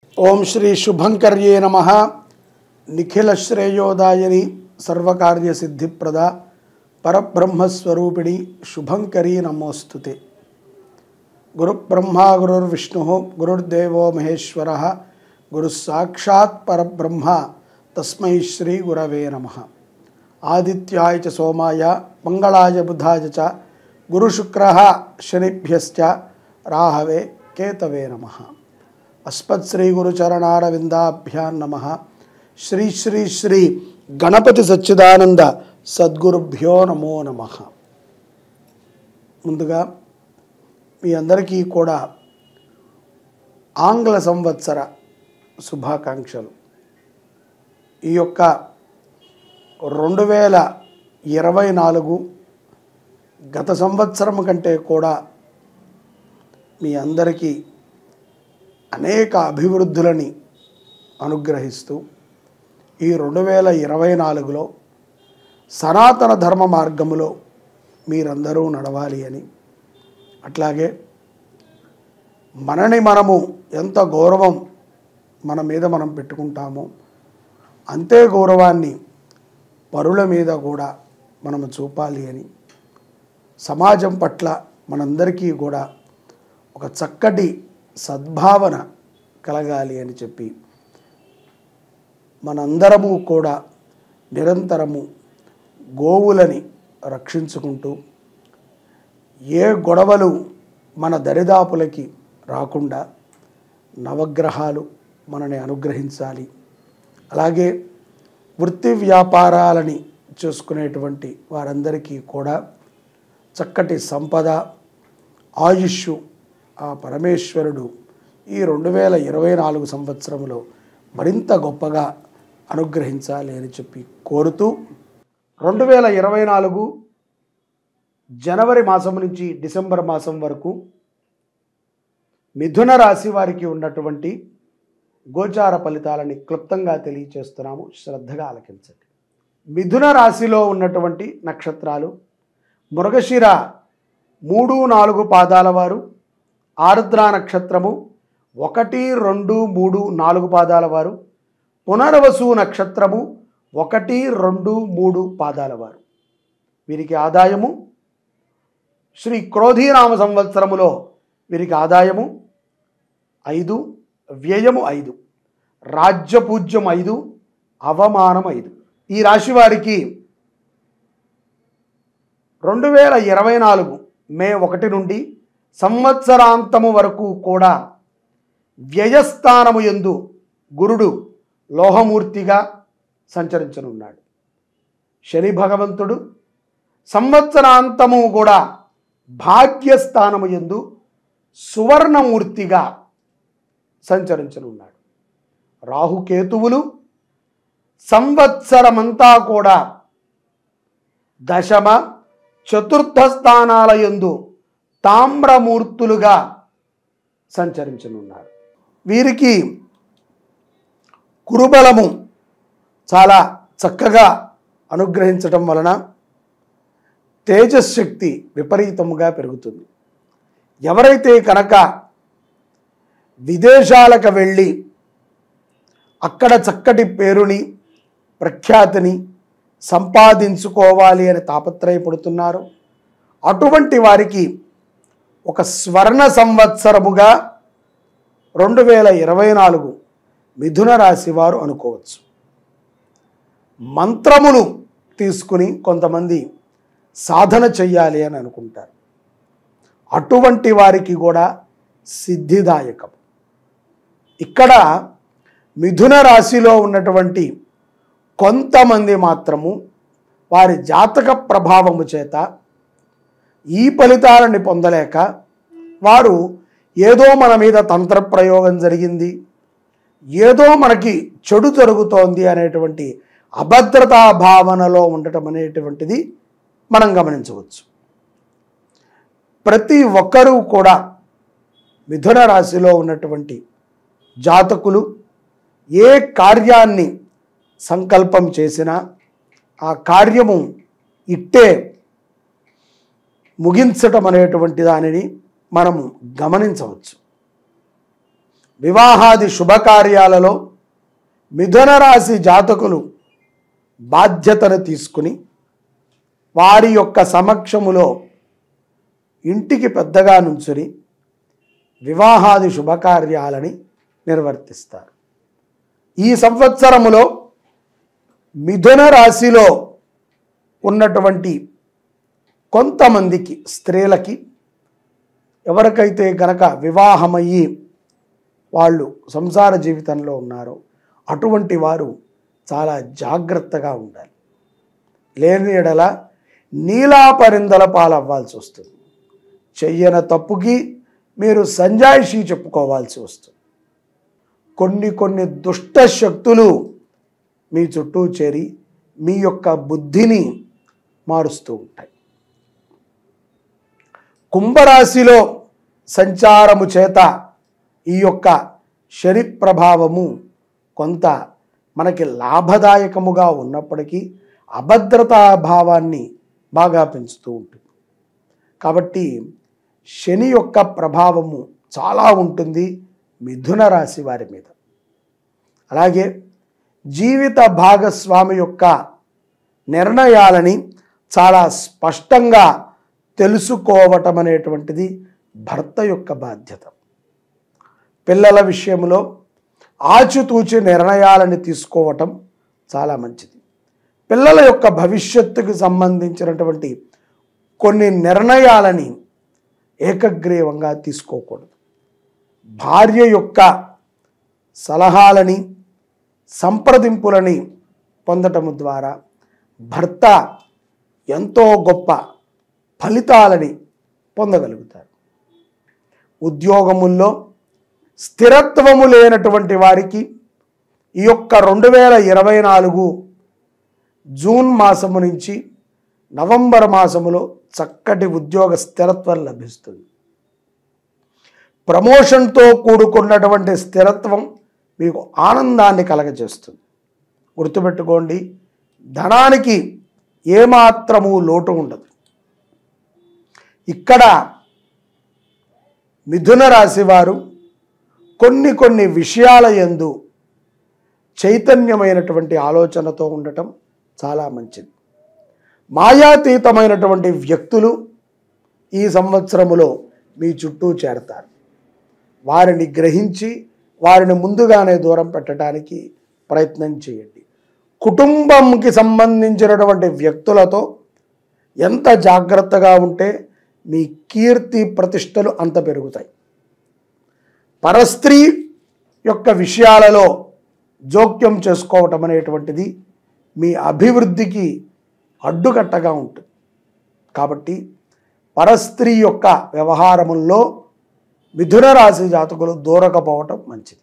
ఓం శ్రీ శుభంకర్యే నమ నిఖిల శ్రేయోదాయని సర్వకార్య సిద్ధిప్రద పరబ్రహ్మస్వరూపిణి శుభంకరీ నమోస్తుతే గురుబ్రహ్మా గురుర్విష్ణు గురుర్దేవో మహేశ్వర గురు సాక్షాత్ పరబ్రహ్మ తస్మై శ్రీ గురవే నమ ఆదిత్యాయ చ సోమాయ మంగళాయ బుధాయ చ గురుశుక్ర శనిభ్యశ్చ రాహవే కేతవే నమ అస్మత్ శ్రీ గురుచరణారవిందాభ్యాం నమ శ్రీ శ్రీ శ్రీ గణపతి సచ్చిదానంద సద్గురుభ్యో నమో నమ ముందుగా మీ అందరికీ కూడా ఆంగ్ల సంవత్సర శుభాకాంక్షలు ఈ యొక్క రెండు వేల ఇరవై నాలుగు గత సంవత్సరం కంటే కూడా మీ అందరికీ అనేక అభివృద్ధులని అనుగ్రహిస్తూ ఈ రెండు వేల ఇరవై నాలుగులో సనాతన ధర్మ మార్గములో మీరందరూ నడవాలి అని అట్లాగే మనని మనము ఎంత గౌరవం మన మీద మనం పెట్టుకుంటామో అంతే గౌరవాన్ని పరుల మీద కూడా మనము చూపాలి అని సమాజం పట్ల మనందరికీ కూడా ఒక చక్కటి సద్భావన కలగాలి అని చెప్పి మనందరము కూడా నిరంతరము గోవులని రక్షించుకుంటూ ఏ గొడవలు మన దరిదాపులకి రాకుండా నవగ్రహాలు మనని అనుగ్రహించాలి అలాగే వృత్తి వ్యాపారాలని చూసుకునేటువంటి వారందరికీ కూడా చక్కటి సంపద ఆయుష్ ఆ పరమేశ్వరుడు ఈ రెండు వేల ఇరవై నాలుగు సంవత్సరంలో మరింత గొప్పగా అనుగ్రహించాలి అని చెప్పి కోరుతూ రెండు వేల ఇరవై నాలుగు జనవరి మాసం నుంచి డిసెంబర్ మాసం వరకు మిథున రాశి వారికి ఉన్నటువంటి గోచార ఫలితాలని క్లుప్తంగా తెలియచేస్తున్నాము శ్రద్ధగా ఆలకించండి మిథున రాశిలో ఉన్నటువంటి నక్షత్రాలు మృగశిర మూడు నాలుగు పాదాల వారు ఆరుద్ర నక్షత్రము ఒకటి రెండు మూడు నాలుగు పాదాల వారు పునర్వసు నక్షత్రము ఒకటి రెండు మూడు పాదాల వారు వీరికి ఆదాయము శ్రీ క్రోధీనామ సంవత్సరములో వీరికి ఆదాయము ఐదు వ్యయము ఐదు రాజ్యపూజ్యం ఐదు అవమానం ఐదు ఈ రాశి వారికి రెండు వేల ఇరవై నాలుగు మే ఒకటి నుండి సంవత్సరాంతము వరకు కూడా వ్యయస్థానము ఎందు గురుడు లోహమూర్తిగా సంచరించనున్నాడు శని భగవంతుడు సంవత్సరాంతము కూడా భాగ్యస్థానము ఎందు సువర్ణమూర్తిగా సంచరించనున్నాడు రాహుకేతువులు సంవత్సరమంతా కూడా దశమ చతుర్థ స్థానాల యందు తామ్రమూర్తులుగా సంచరించనున్నారు వీరికి కురుబలము చాలా చక్కగా అనుగ్రహించటం వలన తేజశక్తి విపరీతముగా పెరుగుతుంది ఎవరైతే కనుక విదేశాలకు వెళ్ళి అక్కడ చక్కటి పేరుని ప్రఖ్యాతిని సంపాదించుకోవాలి అని తాపత్రయపడుతున్నారు అటువంటి వారికి ఒక స్వర్ణ సంవత్సరముగా రెండు వేల ఇరవై నాలుగు మిథున రాశి వారు అనుకోవచ్చు మంత్రమును తీసుకుని కొంతమంది సాధన చెయ్యాలి అని అనుకుంటారు అటువంటి వారికి కూడా సిద్ధిదాయకం ఇక్కడ మిథున రాశిలో ఉన్నటువంటి కొంతమంది మాత్రము వారి జాతక ప్రభావము చేత ఈ ఫలితాలని పొందలేక వారు ఏదో మన మీద తంత్ర ప్రయోగం జరిగింది ఏదో మనకి చెడు జరుగుతోంది అనేటువంటి అభద్రతా భావనలో ఉండటం అనేటువంటిది మనం గమనించవచ్చు ప్రతి ఒక్కరూ కూడా మిథున రాశిలో ఉన్నటువంటి జాతకులు ఏ కార్యాన్ని సంకల్పం చేసినా ఆ కార్యము ఇట్టే ముగించటం అనేటువంటి దానిని మనము గమనించవచ్చు వివాహాది శుభకార్యాలలో మిథున రాశి జాతకులు బాధ్యతను తీసుకుని వారి యొక్క సమక్షములో ఇంటికి పెద్దగా నుంచుని వివాహాది శుభకార్యాలని నిర్వర్తిస్తారు ఈ సంవత్సరములో మిథున రాశిలో ఉన్నటువంటి కొంతమందికి స్త్రీలకి ఎవరికైతే గనక వివాహమయ్యి వాళ్ళు సంసార జీవితంలో ఉన్నారో అటువంటి వారు చాలా జాగ్రత్తగా ఉండాలి లేని ఎడల నీలాపరిందల పాలవ్వాల్సి వస్తుంది చెయ్యన తప్పుకి మీరు సంజాయిషి చెప్పుకోవాల్సి వస్తుంది కొన్ని కొన్ని దుష్ట శక్తులు మీ చుట్టూ చేరి మీ యొక్క బుద్ధిని మారుస్తూ ఉంటాయి కుంభరాశిలో సంచారము చేత ఈ యొక్క శని ప్రభావము కొంత మనకి లాభదాయకముగా ఉన్నప్పటికీ అభద్రతా భావాన్ని బాగా పెంచుతూ ఉంటుంది కాబట్టి శని యొక్క ప్రభావము చాలా ఉంటుంది మిథున రాశి వారి మీద అలాగే జీవిత భాగస్వామి యొక్క నిర్ణయాలని చాలా స్పష్టంగా తెలుసుకోవటం అనేటువంటిది భర్త యొక్క బాధ్యత పిల్లల విషయంలో ఆచితూచి నిర్ణయాలను తీసుకోవటం చాలా మంచిది పిల్లల యొక్క భవిష్యత్తుకు సంబంధించినటువంటి కొన్ని నిర్ణయాలని ఏకగ్రీవంగా తీసుకోకూడదు భార్య యొక్క సలహాలని సంప్రదింపులని పొందటము ద్వారా భర్త ఎంతో గొప్ప ఫలితాలని పొందగలుగుతారు ఉద్యోగముల్లో స్థిరత్వము లేనటువంటి వారికి ఈ యొక్క రెండు వేల ఇరవై నాలుగు జూన్ మాసము నుంచి నవంబర్ మాసములో చక్కటి ఉద్యోగ స్థిరత్వం లభిస్తుంది ప్రమోషన్తో కూడుకున్నటువంటి స్థిరత్వం మీకు ఆనందాన్ని కలగజేస్తుంది గుర్తుపెట్టుకోండి ధనానికి ఏమాత్రము లోటు ఉండదు ఇక్కడ మిథున రాశి వారు కొన్ని కొన్ని విషయాల యందు చైతన్యమైనటువంటి ఆలోచనతో ఉండటం చాలా మంచిది మాయాతీతమైనటువంటి వ్యక్తులు ఈ సంవత్సరములో మీ చుట్టూ చేరతారు వారిని గ్రహించి వారిని ముందుగానే దూరం పెట్టడానికి ప్రయత్నం చేయండి కుటుంబంకి సంబంధించినటువంటి వ్యక్తులతో ఎంత జాగ్రత్తగా ఉంటే మీ కీర్తి ప్రతిష్టలు అంత పెరుగుతాయి పరస్త్రీ యొక్క విషయాలలో జోక్యం చేసుకోవటం అనేటువంటిది మీ అభివృద్ధికి అడ్డుకట్టగా ఉంటుంది కాబట్టి పరస్త్రీ యొక్క వ్యవహారముల్లో మిథున రాశి జాతకులు దూరకపోవటం మంచిది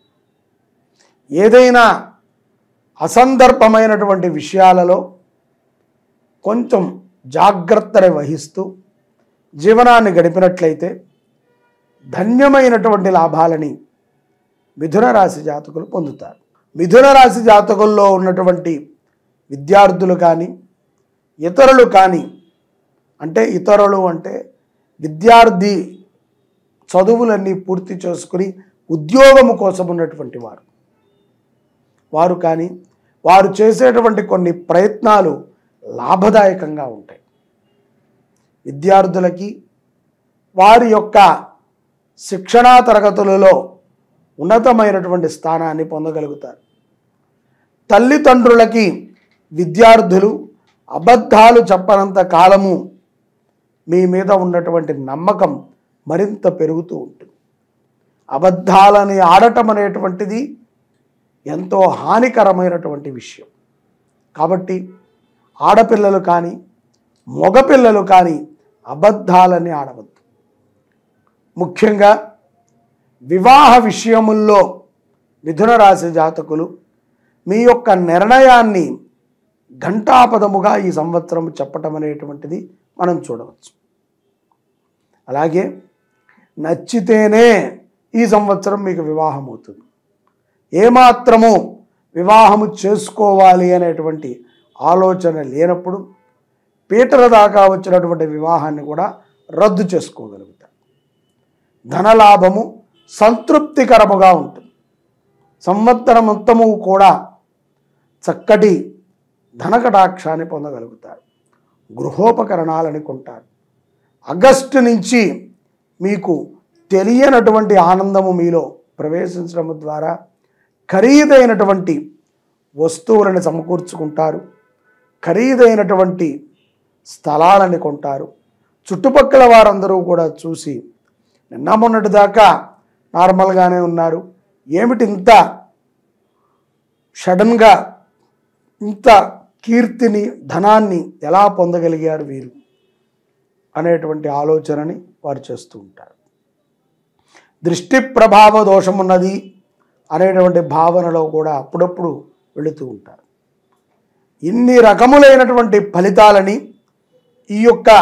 ఏదైనా అసందర్భమైనటువంటి విషయాలలో కొంచెం జాగ్రత్తని వహిస్తూ జీవనాన్ని గడిపినట్లయితే ధన్యమైనటువంటి లాభాలని మిథున రాశి జాతకులు పొందుతారు మిథున రాశి జాతకుల్లో ఉన్నటువంటి విద్యార్థులు కానీ ఇతరులు కానీ అంటే ఇతరులు అంటే విద్యార్థి చదువులన్నీ పూర్తి చేసుకుని ఉద్యోగము కోసం ఉన్నటువంటి వారు వారు కానీ వారు చేసేటువంటి కొన్ని ప్రయత్నాలు లాభదాయకంగా ఉంటాయి విద్యార్థులకి వారి యొక్క శిక్షణా తరగతులలో ఉన్నతమైనటువంటి స్థానాన్ని పొందగలుగుతారు తల్లిదండ్రులకి విద్యార్థులు అబద్ధాలు చెప్పనంత కాలము మీ మీద ఉన్నటువంటి నమ్మకం మరింత పెరుగుతూ ఉంటుంది అబద్ధాలని ఆడటం అనేటువంటిది ఎంతో హానికరమైనటువంటి విషయం కాబట్టి ఆడపిల్లలు కానీ మగపిల్లలు కానీ అబద్ధాలని ఆడవద్దు ముఖ్యంగా వివాహ విషయముల్లో మిథున రాశి జాతకులు మీ యొక్క నిర్ణయాన్ని ఘంటాపదముగా ఈ సంవత్సరం చెప్పటం అనేటువంటిది మనం చూడవచ్చు అలాగే నచ్చితేనే ఈ సంవత్సరం మీకు వివాహం అవుతుంది ఏమాత్రము వివాహము చేసుకోవాలి అనేటువంటి ఆలోచన లేనప్పుడు పీటల దాకా వచ్చినటువంటి వివాహాన్ని కూడా రద్దు చేసుకోగలుగుతారు ధనలాభము సంతృప్తికరముగా ఉంటుంది సంవత్సరం మొత్తము కూడా చక్కటి ధనకటాక్షాన్ని పొందగలుగుతారు గృహోపకరణాలని కొంటారు ఆగస్టు నుంచి మీకు తెలియనటువంటి ఆనందము మీలో ప్రవేశించడం ద్వారా ఖరీదైనటువంటి వస్తువులను సమకూర్చుకుంటారు ఖరీదైనటువంటి స్థలాలని కొంటారు చుట్టుపక్కల వారందరూ కూడా చూసి నిన్న మొన్నటి దాకా నార్మల్గానే ఉన్నారు ఏమిటి ఇంత సడన్గా ఇంత కీర్తిని ధనాన్ని ఎలా పొందగలిగారు వీరు అనేటువంటి ఆలోచనని వారు చేస్తూ ఉంటారు దృష్టి ప్రభావ దోషం ఉన్నది అనేటువంటి భావనలో కూడా అప్పుడప్పుడు వెళుతూ ఉంటారు ఇన్ని రకములైనటువంటి ఫలితాలని ఈ యొక్క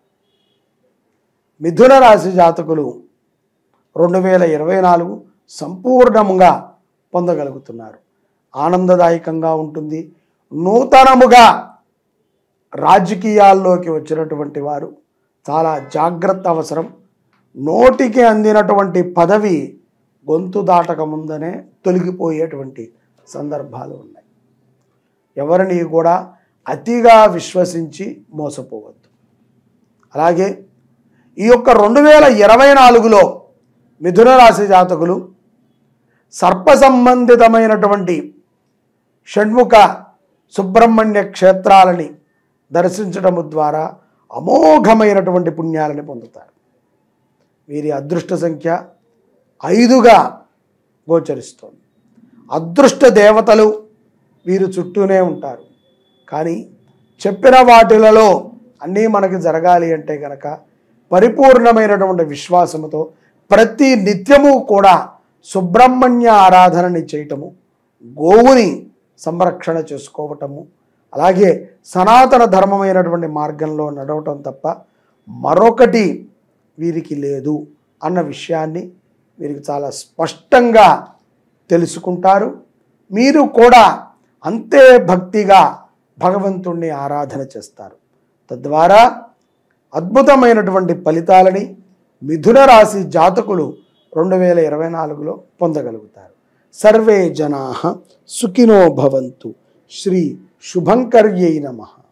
మిథున రాశి జాతకులు రెండు వేల ఇరవై నాలుగు సంపూర్ణముగా పొందగలుగుతున్నారు ఆనందదాయకంగా ఉంటుంది నూతనముగా రాజకీయాల్లోకి వచ్చినటువంటి వారు చాలా జాగ్రత్త అవసరం నోటికి అందినటువంటి పదవి గొంతు దాటక ముందనే తొలగిపోయేటువంటి సందర్భాలు ఉన్నాయి ఎవరిని కూడా అతిగా విశ్వసించి మోసపోవద్దు అలాగే ఈ యొక్క రెండు వేల ఇరవై నాలుగులో మిథున రాశి జాతకులు సర్ప సంబంధితమైనటువంటి షణ్ముఖ సుబ్రహ్మణ్య క్షేత్రాలని దర్శించడము ద్వారా అమోఘమైనటువంటి పుణ్యాలని పొందుతారు వీరి అదృష్ట సంఖ్య ఐదుగా గోచరిస్తోంది అదృష్ట దేవతలు వీరు చుట్టూనే ఉంటారు కానీ చెప్పిన వాటిలలో అన్నీ మనకి జరగాలి అంటే కనుక పరిపూర్ణమైనటువంటి విశ్వాసముతో ప్రతి నిత్యము కూడా సుబ్రహ్మణ్య ఆరాధనని చేయటము గోవుని సంరక్షణ చేసుకోవటము అలాగే సనాతన ధర్మమైనటువంటి మార్గంలో నడవటం తప్ప మరొకటి వీరికి లేదు అన్న విషయాన్ని వీరికి చాలా స్పష్టంగా తెలుసుకుంటారు మీరు కూడా అంతే భక్తిగా భగవంతుణ్ణి ఆరాధన చేస్తారు తద్వారా అద్భుతమైనటువంటి ఫలితాలని మిథున రాశి జాతకులు రెండు వేల ఇరవై నాలుగులో పొందగలుగుతారు సర్వే జనా సుఖినో భవంతు శ్రీ శుభంకర్యై నమః